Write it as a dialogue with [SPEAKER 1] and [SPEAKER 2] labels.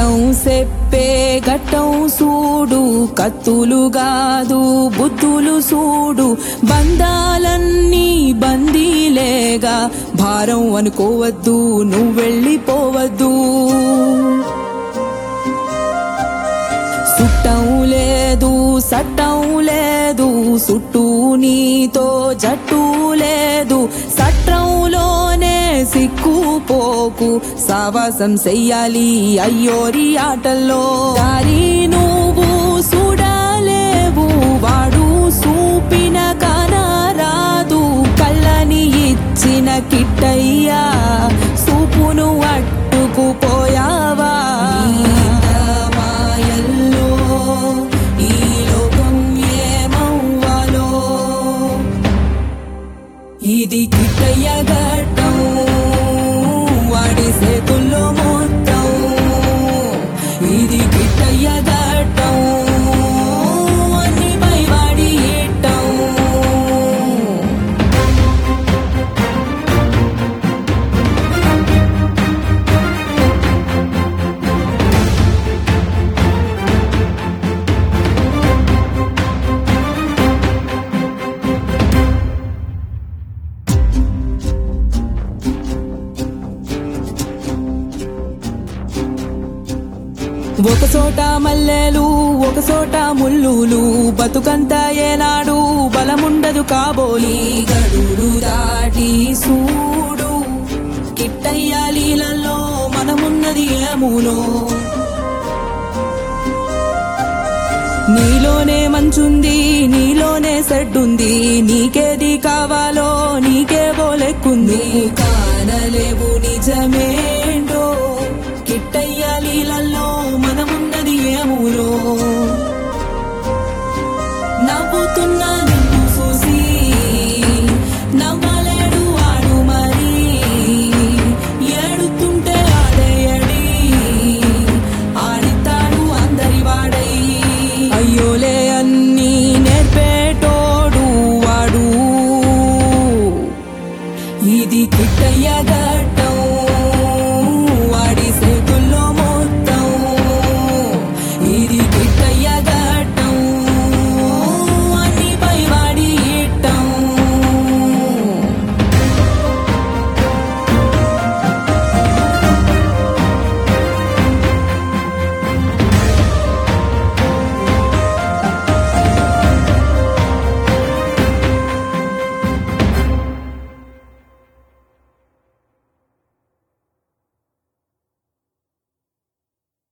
[SPEAKER 1] చట్టం చెప్పే గట్టం సూడు కత్తులు గాదు బుద్ధులు సూడు బంధాలన్నీ బందీలేగా భారం అనుకోవద్దు నువ్వు వెళ్ళిపోవద్దు సుట్టం లేదు సట్టం లేదు సుట్టూ నీతో జట్టు లేదు సట్రంలోనే సిక్కుపోకు సావాసం చెయ్యాలి అయ్యోరి ఆటల్లో దారి నువ్వు చూడలేవు వాడు చూపిన కానరాదు కళ్ళని ఇచ్చిన కిట్టయ్యా సూపును అట్టుకుపోయావా మాయల్లో ఈ లోకం ఏమవ్వాలో ఇది కిట్టయ్య ఘట్టం వాడి సేతుల్లో మొత్తం ఇది కిట్టయ్య ఘట్టం అన్ని పై వాడి ఇట్టం ఒక చోట మల్లెలు ఒక చోట ముల్లులు బతుకంతా ఏనాడు బలముండదు కాబోలి గడులు దాటి సూడు కిట్టయ్య లీలల్లో మనమున్నది ఏములో నీలోనే మంచుంది నీలోనే సెడ్డుంది నీకేది కావాలో నీకే బోలెక్కుంది కానలేవు నిజమే